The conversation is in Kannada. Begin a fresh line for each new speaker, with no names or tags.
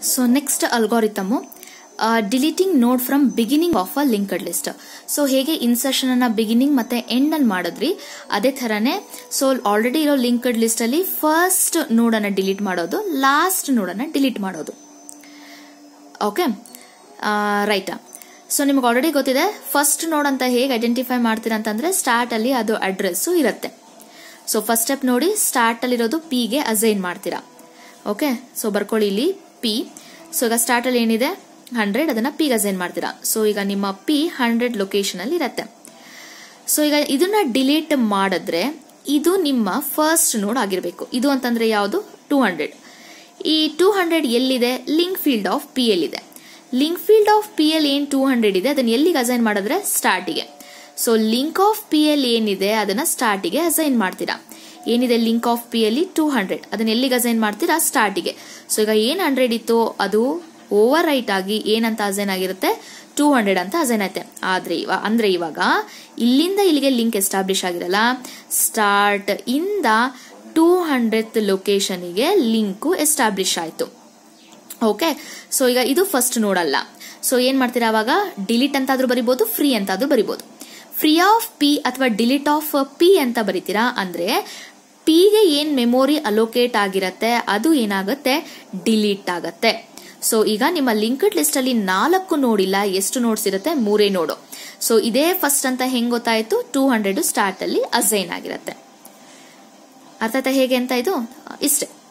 so next algorithm deleting node from beginning of a linked list so ಹೇಗೆ ಇನ್ಸರ್ಷನ್ ಅನ್ನ ಬಿಗಿನಿಂಗ್ ಮತ್ತೆ ಎಂಡ್ ಅಲ್ಲಿ ಮಾಡಿದ್ರಿ ಅದೇ ತರನೇ ಸೊ ಆಲ್ರೆಡಿ ಇರೋ ಲಿಂಕ್ಡ್ ಲಿಸ್ಟ್ ಅಲ್ಲಿ ಫಸ್ಟ್ ನೋಡ್ ಅನ್ನ ಡಿಲೀಟ್ ಮಾಡೋದು ಲಾಸ್ಟ್ ನೋಡ್ ಅನ್ನ ಡಿಲೀಟ್ ಮಾಡೋದು ಓಕೆ ರೈಟಾ ಸೊ ನಿಮ್ಗೆ ಆಲ್ರೆಡಿ ಗೊತ್ತಿದೆ ಫಸ್ಟ್ ನೋಡ್ ಅಂತ ಹೇಗೆ ಐಡೆಂಟಿಫೈ ಮಾಡ್ತೀರಾ ಅಂತಂದ್ರೆ ಸ್ಟಾರ್ಟ್ ಅಲ್ಲಿ ಅದು ಅಡ್ರೆಸ್ ಇರುತ್ತೆ ಸೊ ಫಸ್ಟ್ ಸ್ಟೆಪ್ ನೋಡಿ ಸ್ಟಾರ್ಟ್ ಅಲ್ಲಿರೋದು ಪಿ ಗೆ ಅಸೈನ್ ಮಾಡ್ತೀರಾ ಓಕೆ ಸೊ ಬರ್ಕೊಳ್ಳಿ ಇಲ್ಲಿ ಪಿ ಸೊ ಈಗ ಸ್ಟಾರ್ಟ್ ಅಲ್ಲಿ ಏನಿದೆ ಹಂಡ್ರೆಡ್ ಅದನ್ನ ಪಿಗೆ ಅಸೈನ್ ಮಾಡ್ತೀರಾ ಸೊ ಈಗ ನಿಮ್ಮ ಪಿ ಹಂಡ್ರೆಡ್ ಲೊಕೇಶನ್ ಅಲ್ಲಿ ಇರತ್ತೆ ಸೊ ಈಗ ಇದನ್ನ ಡಿಲೀಟ್ ಮಾಡಿದ್ರೆ ಇದು ನಿಮ್ಮ ಫಸ್ಟ್ ನೋಡ್ ಆಗಿರಬೇಕು ಇದು ಅಂತಂದ್ರೆ ಯಾವುದು ಟೂ ಹಂಡ್ರೆಡ್ ಈ ಟೂ ಹಂಡ್ರೆಡ್ ಎಲ್ಲಿದೆ link field of P L ಇದೆ link field of P L ಏನ್ ಟೂ ಹಂಡ್ರೆಡ್ ಇದೆ ಅದನ್ನ ಎಲ್ಲಿಗೆ ಅಸೈನ್ ಮಾಡಿದ್ರೆ ಸ್ಟಾರ್ಟಿಗೆ so link of P L ಏನಿದೆ ಅದನ್ನ ಸ್ಟಾರ್ಟಿಗೆ ಅಸೈನ್ ಮಾಡ್ತೀರಾ ಏನಿದೆ link of P L two hundred ಅದನ್ನ ಎಲ್ಲಿಗೆ ಅಸೈನ್ ಮಾಡ್ತೀರಾ ಸ್ಟಾರ್ಟಿಗೆ ಸೊ ಈಗ ಏನ್ ಹಂಡ್ರೆಡ್ ಇತ್ತು ಅದು ಓವರ್ ರೈಟ್ ಆಗಿ ಏನಂತ ಅಸೈನ್ ಆಗಿರುತ್ತೆ ಟೂ ಹಂಡ್ರೆಡ್ ಅಂತ ಅಸೈನ್ ಆಯ್ತೆ ಆದ್ರೆ ಇವಾಗ ಅಂದ್ರೆ ಇವಾಗ ಇಲ್ಲಿಂದ ಇಲ್ಲಿಗೆ ಲಿಂಕ್ ಎಸ್ಟಾಬ್ಲಿಷ್ ಆಗಿರಲ್ಲ ಸ್ಟಾರ್ಟ್ ಇಂದ ಟೂ ಹಂಡ್ರೆಡ್ ಲೊಕೇಶನ್ಗೆ ಲಿಂಕು ಎಸ್ಟಾಬ್ಲಿಷ್ ಆಯ್ತು ಓಕೆ ಸೊ ಈಗ ಇದು ಫಸ್ಟ್ ನೋಡಲ್ಲ ಸೊ ಏನ್ ಮಾಡ್ತೀರಾ ಅವಾಗ ಡಿಲೀಟ್ ಅಂತಾದ್ರೂ ಬರಿಬಹುದು ಫ್ರೀ ಅಂತಾದ್ರೂ ಬರಿಬಹುದು ಫ್ರೀ ಆಫ್ ಪಿ ಅಥವಾ ಡಿಲೀಟ್ ಆಫ್ ಪಿ ಅಂತ ಬರಿತೀರಾ ಅಂದ್ರೆ ಪಿಗೆ ಏನ್ ಮೆಮೊರಿ ಅಲೋಕೇಟ್ ಆಗಿರತ್ತೆ ಅದು ಏನಾಗುತ್ತೆ ಡಿಲೀಟ್ ಆಗತ್ತೆ ಸೊ ಈಗ ನಿಮ್ಮ ಲಿಂಕ್ಡ್ ಲಿಸ್ಟ್ ಅಲ್ಲಿ ನಾಲ್ಕು ನೋಡಿಲ್ಲ ಎಷ್ಟು ನೋಡ್ಸ್ ಇರುತ್ತೆ ಮೂರೇ ನೋಡು ಸೊ ಇದೇ ಫಸ್ಟ್ ಅಂತ ಹೆಂಗ್ ಗೊತ್ತಾಯ್ತು ಟೂ ಹಂಡ್ರೆಡ್ ಸ್ಟಾರ್ಟ್ ಅಲ್ಲಿ ಅಸೈನ್ ಆಗಿರತ್ತೆ ಅರ್ಥ ಆಯ್ತಾ ಹೇಗೆ ಅಂತ ಇದು ಇಷ್ಟೇ